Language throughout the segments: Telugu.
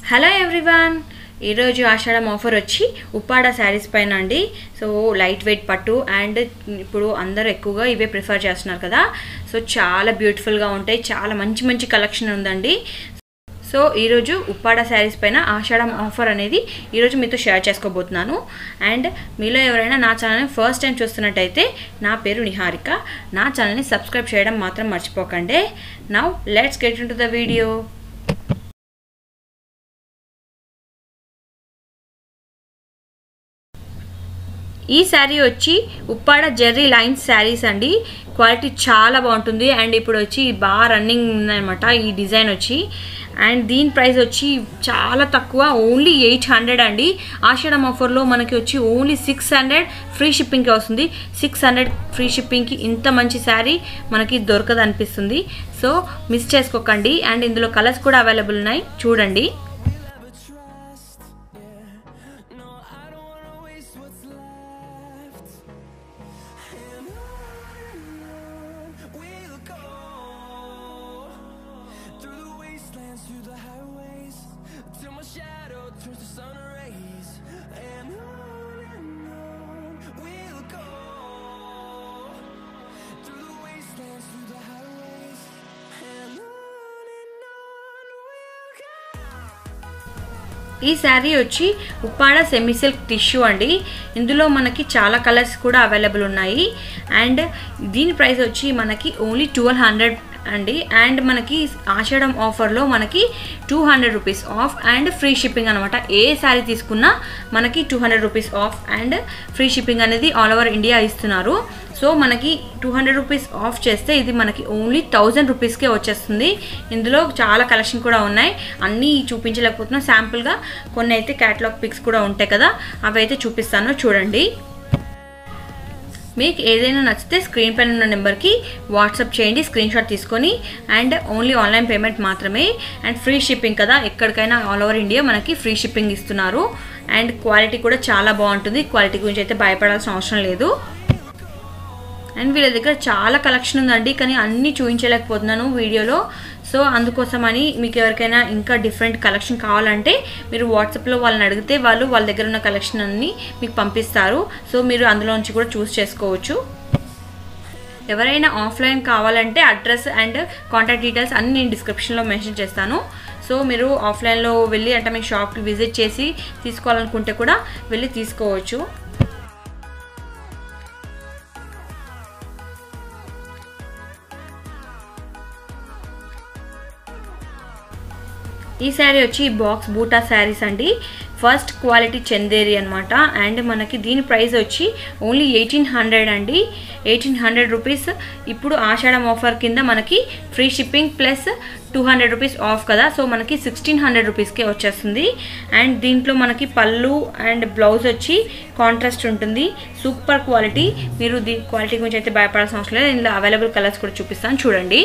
హలో ఎవ్రీవన్ ఈరోజు ఆషాఢం ఆఫర్ వచ్చి ఉప్పాడ శారీస్ పైన అండి సో లైట్ వెయిట్ పట్టు అండ్ ఇప్పుడు అందరూ ఎక్కువగా ఇవే ప్రిఫర్ చేస్తున్నారు కదా సో చాలా బ్యూటిఫుల్గా ఉంటాయి చాలా మంచి మంచి కలెక్షన్ ఉందండి సో ఈరోజు ఉప్పాడ శారీస్ పైన ఆషాఢం ఆఫర్ అనేది ఈరోజు మీతో షేర్ చేసుకోబోతున్నాను అండ్ మీలో ఎవరైనా నా ఛానల్ని ఫస్ట్ టైం చూస్తున్నట్టయితే నా పేరు నిహారిక నా ఛానల్ని సబ్స్క్రైబ్ చేయడం మాత్రం మర్చిపోకండి now let's get into the video ఈ శారీ వచ్చి ఉప్పాడ జెర్రీ లైన్స్ శారీస్ అండి క్వాలిటీ చాలా బాగుంటుంది అండ్ ఇప్పుడు వచ్చి బాగా రన్నింగ్ ఉందన్నమాట ఈ డిజైన్ వచ్చి అండ్ దీని ప్రైస్ వచ్చి చాలా తక్కువ ఓన్లీ ఎయిట్ హండ్రెడ్ అండి ఆషాఢం ఆఫర్లో మనకి వచ్చి ఓన్లీ సిక్స్ హండ్రెడ్ ఫ్రీ షిప్పింగ్కి వస్తుంది సిక్స్ హండ్రెడ్ ఫ్రీ షిప్పింగ్కి ఇంత మంచి శారీ మనకి దొరకదు అనిపిస్తుంది సో మిస్ చేసుకోకండి అండ్ ఇందులో కలర్స్ కూడా అవైలబుల్ ఉన్నాయి చూడండి ఈ శారీ వచ్చి ఉప్పాడ సెమీ సిల్క్ టిష్యూ అండి ఇందులో మనకి చాలా కలర్స్ కూడా అవైలబుల్ ఉన్నాయి అండ్ దీని ప్రైస్ వచ్చి మనకి ఓన్లీ ట్వెల్వ్ హండ్రెడ్ అండి అండ్ మనకి ఆషాఢం ఆఫర్లో మనకి two hundred rupees off and free shipping అనమాట ఏ శారీ తీసుకున్నా మనకి two hundred rupees off and free shipping అనేది ఆల్ ఓవర్ ఇండియా ఇస్తున్నారు సో మనకి టూ హండ్రెడ్ రూపీస్ ఆఫ్ చేస్తే ఇది మనకి ఓన్లీ థౌజండ్ రూపీస్కే వచ్చేస్తుంది ఇందులో చాలా కలెక్షన్ కూడా ఉన్నాయి అన్నీ చూపించలేకపోతున్నాం శాంపుల్గా కొన్ని అయితే క్యాటలాగ్ పిక్స్ కూడా ఉంటాయి కదా అవి అయితే చూపిస్తాను చూడండి మీకు ఏదైనా నచ్చితే స్క్రీన్ పైన ఉన్న నెంబర్కి వాట్సాప్ చేయండి స్క్రీన్ షాట్ తీసుకొని అండ్ ఓన్లీ ఆన్లైన్ పేమెంట్ మాత్రమే అండ్ ఫ్రీ షిప్పింగ్ కదా ఎక్కడికైనా ఆల్ ఓవర్ ఇండియా మనకి ఫ్రీ షిప్పింగ్ ఇస్తున్నారు అండ్ క్వాలిటీ కూడా చాలా బాగుంటుంది క్వాలిటీ గురించి అయితే భయపడాల్సిన అవసరం లేదు అండ్ వీళ్ళ దగ్గర చాలా కలెక్షన్ ఉందండి కానీ అన్నీ చూపించలేకపోతున్నాను వీడియోలో సో అందుకోసమని మీకు ఎవరికైనా ఇంకా డిఫరెంట్ కలెక్షన్ కావాలంటే మీరు వాట్సాప్లో వాళ్ళని అడిగితే వాళ్ళు వాళ్ళ దగ్గర ఉన్న కలెక్షన్ అన్ని మీకు పంపిస్తారు సో మీరు అందులో నుంచి కూడా చూస్ చేసుకోవచ్చు ఎవరైనా ఆఫ్లైన్ కావాలంటే అడ్రస్ అండ్ కాంటాక్ట్ డీటెయిల్స్ అన్ని నేను డిస్క్రిప్షన్లో మెన్షన్ చేస్తాను సో మీరు ఆఫ్లైన్లో వెళ్ళి అంటే మీ షాప్కి విజిట్ చేసి తీసుకోవాలనుకుంటే కూడా వెళ్ళి తీసుకోవచ్చు ఈ శారీ వచ్చి బాక్స్ బూటా శారీస్ అండి ఫస్ట్ క్వాలిటీ చందేరి అనమాట అండ్ మనకి దీని ప్రైస్ వచ్చి ఓన్లీ ఎయిటీన్ హండ్రెడ్ అండి ఎయిటీన్ హండ్రెడ్ రూపీస్ ఇప్పుడు ఆషాఢం ఆఫర్ కింద మనకి free shipping plus two hundred rupees off కదా సో మనకి సిక్స్టీన్ హండ్రెడ్ రూపీస్కే వచ్చేస్తుంది అండ్ దీంట్లో మనకి పళ్ళు అండ్ బ్లౌజ్ వచ్చి కాంట్రాస్ట్ ఉంటుంది సూపర్ క్వాలిటీ మీరు దీ క్వాలిటీ గురించి అయితే భయపడాల్సిన అవసరం లేదు ఇందులో అవైలబుల్ కలర్స్ కూడా చూపిస్తాను చూడండి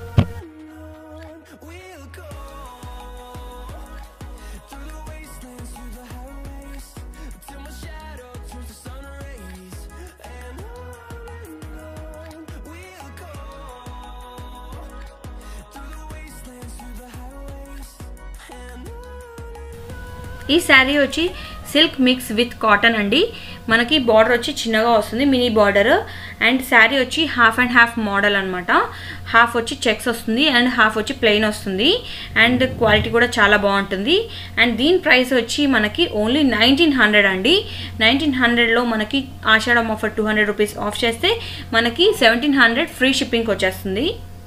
ఈ శారీ వచ్చి సిల్క్ మిక్స్ విత్ కాటన్ అండి మనకి బార్డర్ వచ్చి చిన్నగా వస్తుంది మినీ బార్డర్ అండ్ శారీ వచ్చి హాఫ్ అండ్ హాఫ్ మోడల్ అనమాట హాఫ్ వచ్చి చెక్స్ వస్తుంది అండ్ హాఫ్ వచ్చి ప్లెయిన్ వస్తుంది అండ్ క్వాలిటీ కూడా చాలా బాగుంటుంది అండ్ దీని ప్రైస్ వచ్చి మనకి ఓన్లీ నైన్టీన్ హండ్రెడ్ అండి నైన్టీన్ హండ్రెడ్లో మనకి Ashadham offer two hundred rupees off చేస్తే మనకి సెవెంటీన్ హండ్రెడ్ ఫ్రీ షిప్పింగ్కి వచ్చేస్తుంది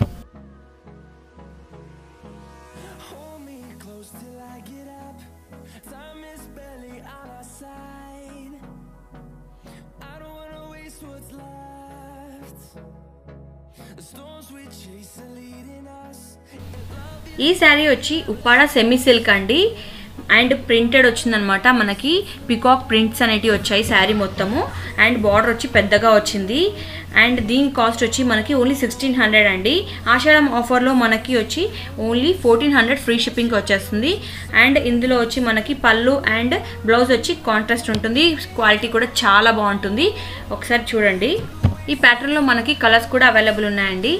ఈ శారీ వచ్చి ఉప్పాడ సెమీ సిల్క్ అండి అండ్ ప్రింటెడ్ వచ్చిందనమాట మనకి పికాక్ ప్రింట్స్ అనేటివి వచ్చాయి శారీ మొత్తము అండ్ బార్డర్ వచ్చి పెద్దగా వచ్చింది అండ్ దీని కాస్ట్ వచ్చి మనకి ఓన్లీ సిక్స్టీన్ హండ్రెడ్ అండి ఆషాఢం ఆఫర్లో మనకి వచ్చి ఓన్లీ ఫోర్టీన్ హండ్రెడ్ ఫ్రీ షిప్పింగ్కి వచ్చేస్తుంది అండ్ ఇందులో వచ్చి మనకి పళ్ళు అండ్ బ్లౌజ్ వచ్చి కాంట్రాస్ట్ ఉంటుంది క్వాలిటీ కూడా చాలా బాగుంటుంది ఒకసారి చూడండి ఈ ప్యాటర్న్లో మనకి కలర్స్ కూడా అవైలబుల్ ఉన్నాయండి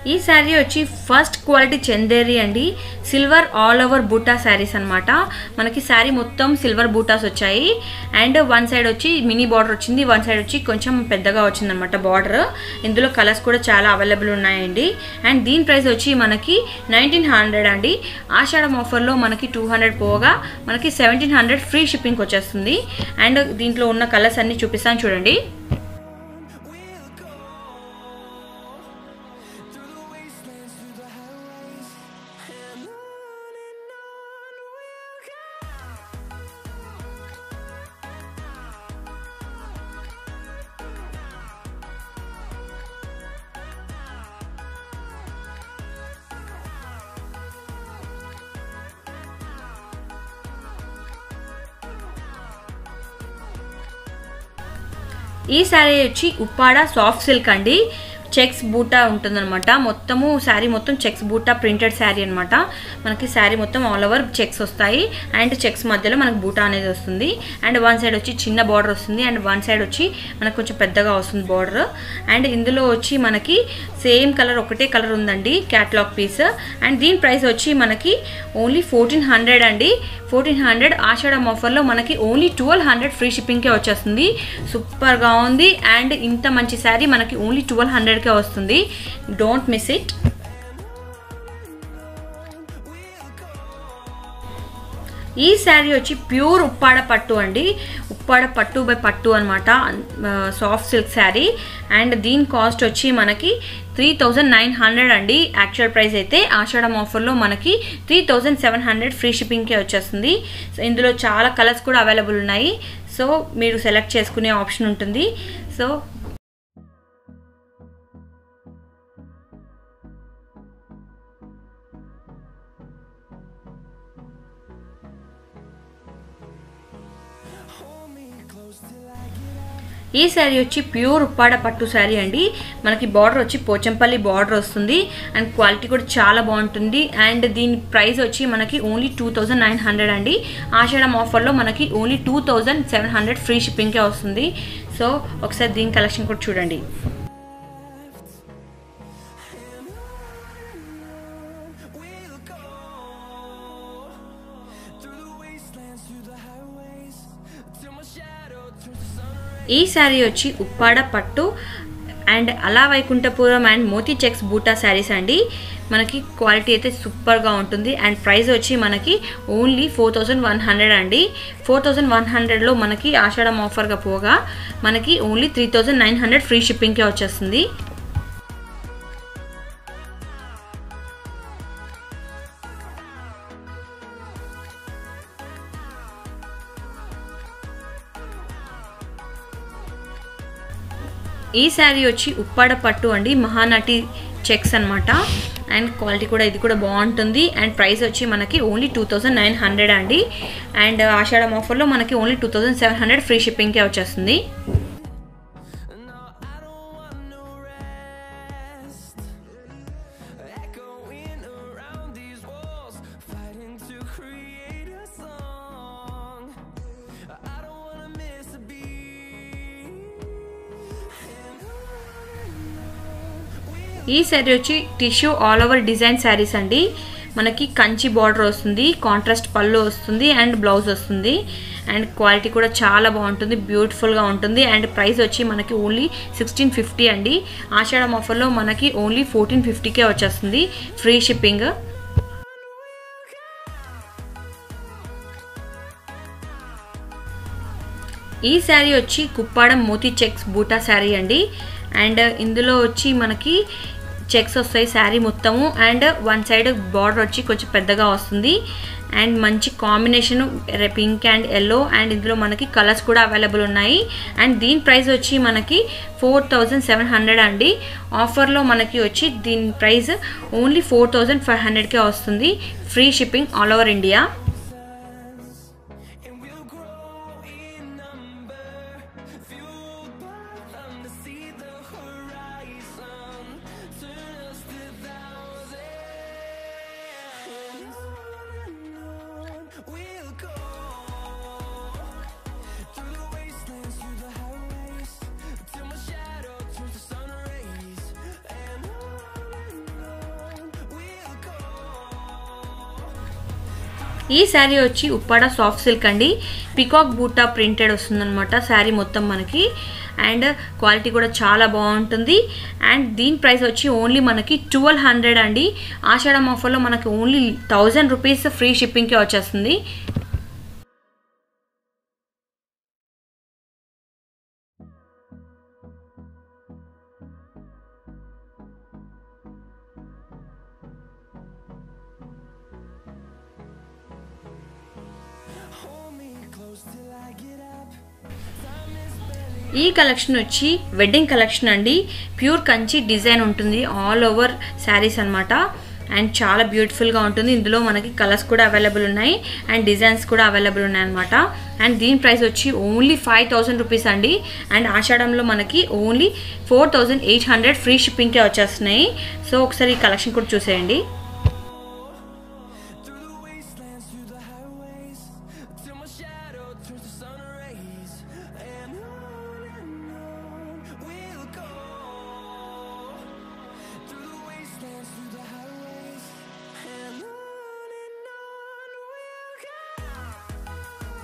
ఈ శారీ వచ్చి ఫస్ట్ క్వాలిటీ చందేరి అండి సిల్వర్ ఆల్ ఓవర్ బూటా శారీస్ అనమాట మనకి శారీ మొత్తం సిల్వర్ బూటాస్ వచ్చాయి అండ్ వన్ సైడ్ వచ్చి మినీ బార్డర్ వచ్చింది వన్ సైడ్ వచ్చి కొంచెం పెద్దగా వచ్చిందనమాట బార్డర్ ఇందులో కలర్స్ కూడా చాలా అవైలబుల్ ఉన్నాయండి అండ్ దీని ప్రైస్ వచ్చి మనకి నైన్టీన్ హండ్రెడ్ అండి ఆషాఢం ఆఫర్లో మనకి టూ హండ్రెడ్ పోగా మనకి సెవెంటీన్ హండ్రెడ్ ఫ్రీ షిప్పింగ్ వచ్చేస్తుంది అండ్ దీంట్లో ఉన్న కలర్స్ అన్ని చూపిస్తాను చూడండి ఈ శారీ వచ్చి ఉప్పాడ సాఫ్ట్ సిల్క్ అండి చెక్స్ బూటా ఉంటుందన్నమాట మొత్తము శారీ మొత్తం చెక్స్ బూటా ప్రింటెడ్ శారీ అనమాట మనకి శారీ మొత్తం ఆల్ ఓవర్ చెక్స్ వస్తాయి అండ్ చెక్స్ మధ్యలో మనకు బూటా అనేది వస్తుంది అండ్ వన్ సైడ్ వచ్చి చిన్న బార్డర్ వస్తుంది అండ్ వన్ సైడ్ వచ్చి మనకు కొంచెం పెద్దగా వస్తుంది బార్డర్ అండ్ ఇందులో వచ్చి మనకి సేమ్ కలర్ ఒకటే కలర్ ఉందండి క్యాట్లాగ్ పీస్ అండ్ దీని ప్రైస్ వచ్చి మనకి ఓన్లీ ఫోర్టీన్ హండ్రెడ్ అండి ఫోర్టీన్ హండ్రెడ్ ఆషాఢం ఆఫర్లో మనకి ఓన్లీ ట్వెల్వ్ హండ్రెడ్ ఫ్రీ షిప్పింగ్కే వచ్చేస్తుంది సూపర్గా ఉంది అండ్ ఇంత మంచి శారీ మనకి ఓన్లీ ట్వెల్వ్ హండ్రెడ్కే వస్తుంది డోంట్ మిస్ ఇట్ ఈ శారీ వచ్చి ప్యూర్ ఉప్పాడ పట్టు అండి ఉప్పాడ పట్టు బై పట్టు అనమాట సాఫ్ట్ సిల్క్ శారీ అండ్ దీని కాస్ట్ వచ్చి మనకి త్రీ థౌజండ్ నైన్ హండ్రెడ్ అండి యాక్చువల్ ప్రైస్ అయితే ఆషాఢం ఆఫర్లో మనకి three thousand seven hundred free షిప్పింగ్కే వచ్చేస్తుంది సో ఇందులో చాలా కలర్స్ కూడా అవైలబుల్ ఉన్నాయి సో మీరు సెలెక్ట్ చేసుకునే ఆప్షన్ ఉంటుంది సో ఈ శారీ వచ్చి ప్యూర్ ఉప్పాడ పట్టు శారీ అండి మనకి బార్డర్ వచ్చి పోచంపల్లి బార్డర్ వస్తుంది అండ్ క్వాలిటీ కూడా చాలా బాగుంటుంది అండ్ దీని ప్రైస్ వచ్చి మనకి only two thousand nine hundred అండి ఆషాఢం ఆఫర్లో మనకి only two thousand seven hundred free షిప్పింగ్కే వస్తుంది సో ఒకసారి దీని కలెక్షన్ కూడా చూడండి ఈ శారీ వచ్చి ఉప్పాడ పట్టు అండ్ అలా వైకుంఠపురం అండ్ మోతీ చెక్స్ బూటా శారీస్ అండి మనకి క్వాలిటీ అయితే సూపర్గా ఉంటుంది అండ్ ప్రైస్ వచ్చి మనకి only four thousand one hundred అండి ఫోర్ థౌజండ్ వన్ హండ్రెడ్లో మనకి ఆషాఢం ఆఫర్గా పోగా మనకి only three thousand nine hundred free షిప్పింగ్కే వచ్చేస్తుంది ఈ శారీ వచ్చి ఉప్పాడ పట్టు అండి మహానటి చెక్స్ అనమాట అండ్ క్వాలిటీ కూడా ఇది కూడా బాగుంటుంది అండ్ ప్రైస్ వచ్చి మనకి only two thousand nine hundred అండి అండ్ ఆషాఢం ఆఫర్లో మనకి only two thousand seven hundred free షిప్పింగ్కే వచ్చేస్తుంది ఈ శారీ వచ్చి tissue all over design saris అండి మనకి కంచి బార్డర్ వస్తుంది కాంట్రాస్ట్ పళ్ళు వస్తుంది అండ్ బ్లౌజ్ వస్తుంది అండ్ క్వాలిటీ కూడా చాలా బాగుంటుంది బ్యూటిఫుల్గా ఉంటుంది అండ్ ప్రైస్ వచ్చి మనకి ఓన్లీ సిక్స్టీన్ ఫిఫ్టీ అండి ఆషాఢం ఆఫర్లో మనకి ఓన్లీ ఫోర్టీన్ ఫిఫ్టీకే వచ్చేస్తుంది ఫ్రీ షిప్పింగ్ ఈ శారీ వచ్చి కుప్పాడం మోతీ చెక్స్ బూటా శారీ అండి అండ్ ఇందులో వచ్చి మనకి చెక్స్ వస్తాయి శారీ మొత్తము అండ్ వన్ సైడ్ బార్డర్ వచ్చి కొంచెం పెద్దగా వస్తుంది అండ్ మంచి combination pink and yellow and ఇందులో మనకి కలర్స్ కూడా అవైలబుల్ ఉన్నాయి అండ్ దీని ప్రైస్ వచ్చి మనకి ఫోర్ థౌజండ్ సెవెన్ హండ్రెడ్ అండి ఆఫర్లో మనకి వచ్చి దీని price only four thousand five హండ్రెడ్కే వస్తుంది free shipping all over India ఈ శారీ వచ్చి ఉప్పాడ సాఫ్ట్ సిల్క్ అండి పికాక్ బూటా ప్రింటెడ్ వస్తుందన్నమాట శారీ మొత్తం మనకి అండ్ క్వాలిటీ కూడా చాలా బాగుంటుంది అండ్ దీని ప్రైస్ వచ్చి ఓన్లీ మనకి ట్వెల్వ్ హండ్రెడ్ అండి ఆషాఢం ఆఫర్లో మనకి ఓన్లీ థౌజండ్ రూపీస్ ఫ్రీ షిప్పింగ్కే వచ్చేస్తుంది ఈ కలెక్షన్ వచ్చి వెడ్డింగ్ కలెక్షన్ అండి ప్యూర్ కంచి డిజైన్ ఉంటుంది ఆల్ ఓవర్ శారీస్ అనమాట అండ్ చాలా బ్యూటిఫుల్గా ఉంటుంది ఇందులో మనకి కలర్స్ కూడా అవైలబుల్ ఉన్నాయి అండ్ డిజైన్స్ కూడా అవైలబుల్ ఉన్నాయి అనమాట అండ్ దీని ప్రైస్ వచ్చి ఓన్లీ ఫైవ్ థౌసండ్ రూపీస్ అండి అండ్ ఆషాఢంలో మనకి only four thousand eight hundred free షిప్పింగ్కే వచ్చేస్తున్నాయి సో ఒకసారి ఈ కలెక్షన్ కూడా చూసేయండి Through the wastelands, through the highways, till my shadow turns to sun rays, and on and on we'll go. Through the wastelands, through the highways, and on and on we'll go.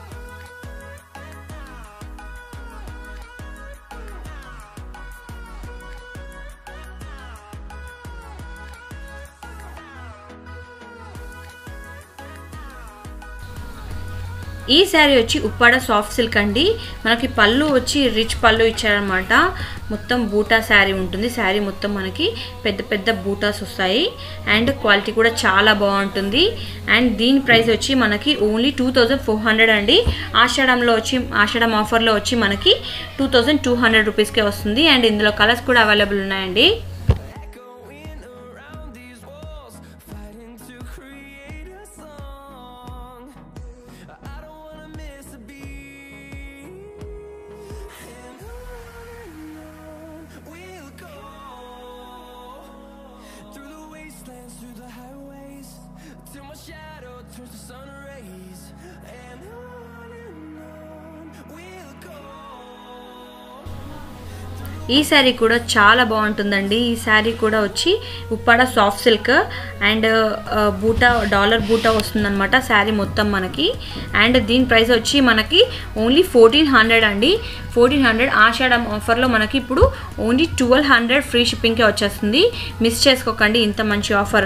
ఈ శారీ వచ్చి ఉప్పాడ సాఫ్ట్ సిల్క్ అండి మనకి పళ్ళు వచ్చి రిచ్ పళ్ళు ఇచ్చారనమాట మొత్తం బూటా శారీ ఉంటుంది శారీ మొత్తం మనకి పెద్ద పెద్ద బూటాస్ వస్తాయి అండ్ క్వాలిటీ కూడా చాలా బాగుంటుంది అండ్ దీని ప్రైస్ వచ్చి మనకి only two thousand four hundred అండి ఆషాఢంలో వచ్చి ఆషాఢం ఆఫర్లో వచ్చి మనకి టూ థౌజండ్ టూ హండ్రెడ్ రూపీస్కే వస్తుంది అండ్ ఇందులో కలర్స్ కూడా అవైలబుల్ ఉన్నాయండి Echoing around these walls, fighting to create a song. I don't wanna miss a beat. And on and on we'll go. Through the wastelands, through the highways, till my shadow turns to sun rays. And on and on we'll go. ఈ శారీ కూడా చాలా బాగుంటుందండి ఈ శారీ కూడా వచ్చి ఉప్పాడ సాఫ్ట్ సిల్క్ అండ్ ఆ, బూటా డాలర్ బూటా వస్తుందన్నమాట శారీ మొత్తం మనకి అండ్ దీని ప్రైస్ వచ్చి మనకి ఓన్లీ ఫోర్టీన్ హండ్రెడ్ అండి ఫోర్టీన్ హండ్రెడ్ ఆషాఢం ఆఫర్లో మనకి ఇప్పుడు ఓన్లీ ట్వెల్వ్ హండ్రెడ్ ఫ్రీ షిప్పింగ్కే వచ్చేస్తుంది మిస్ చేసుకోకండి ఇంత మంచి offer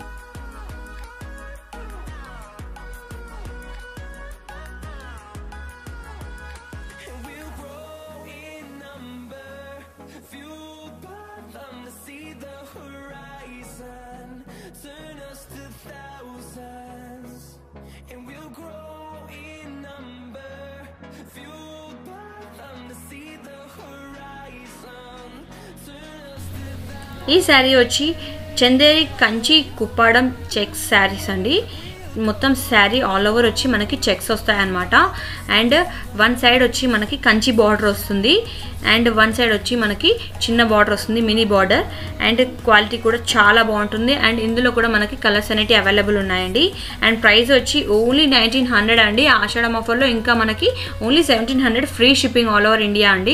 And we'll grow in number, fueled by them to see the horizon, turn us to thousands. And we'll grow in number, fueled by them to see the horizon, turn us to thousands. ఈ శారీ వచ్చి చందేరి కంచి కుప్పాడం చెక్స్ శారీస్ అండి మొత్తం శారీ ఆల్ ఓవర్ వచ్చి మనకి చెక్స్ వస్తాయన్నమాట అండ్ వన్ సైడ్ వచ్చి మనకి కంచి బార్డర్ వస్తుంది అండ్ వన్ సైడ్ వచ్చి మనకి చిన్న బార్డర్ వస్తుంది మినీ బార్డర్ అండ్ క్వాలిటీ కూడా చాలా బాగుంటుంది అండ్ ఇందులో కూడా మనకి కలర్స్ అనేవి అవైలబుల్ ఉన్నాయండి అండ్ ప్రైస్ వచ్చి ఓన్లీ నైన్టీన్ హండ్రెడ్ అండి ఆషాఢం ఆఫర్లో ఇంకా మనకి only seventeen hundred free shipping all over India అండి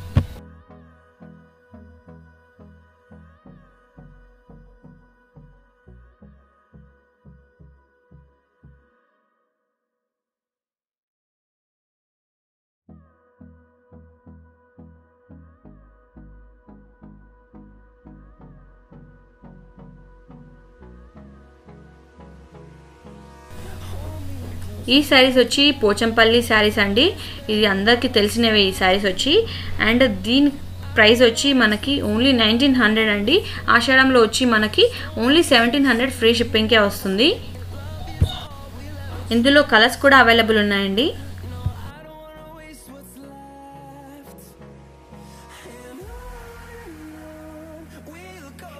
ఈ శారీస్ వచ్చి పోచంపల్లి శారీస్ అండి ఇది అందరికీ తెలిసినవే ఈ శారీస్ వచ్చి అండ్ దీని ప్రైస్ వచ్చి మనకి ఓన్లీ నైన్టీన్ హండ్రెడ్ అండి ఆషాఢంలో వచ్చి మనకి ఓన్లీ సెవెంటీన్ హండ్రెడ్ ఫ్రీ షిప్పింగ్కే వస్తుంది ఇందులో కలర్స్ కూడా అవైలబుల్ ఉన్నాయండి I don't wanna waste what's left. And on we'll go.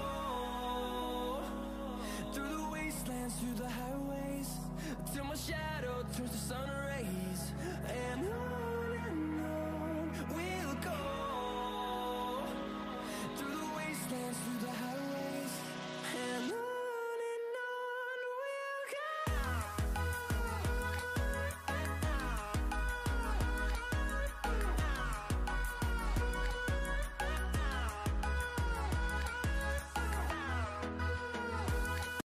Through the wastelands, through the highways, till my shadow turns to sun rays.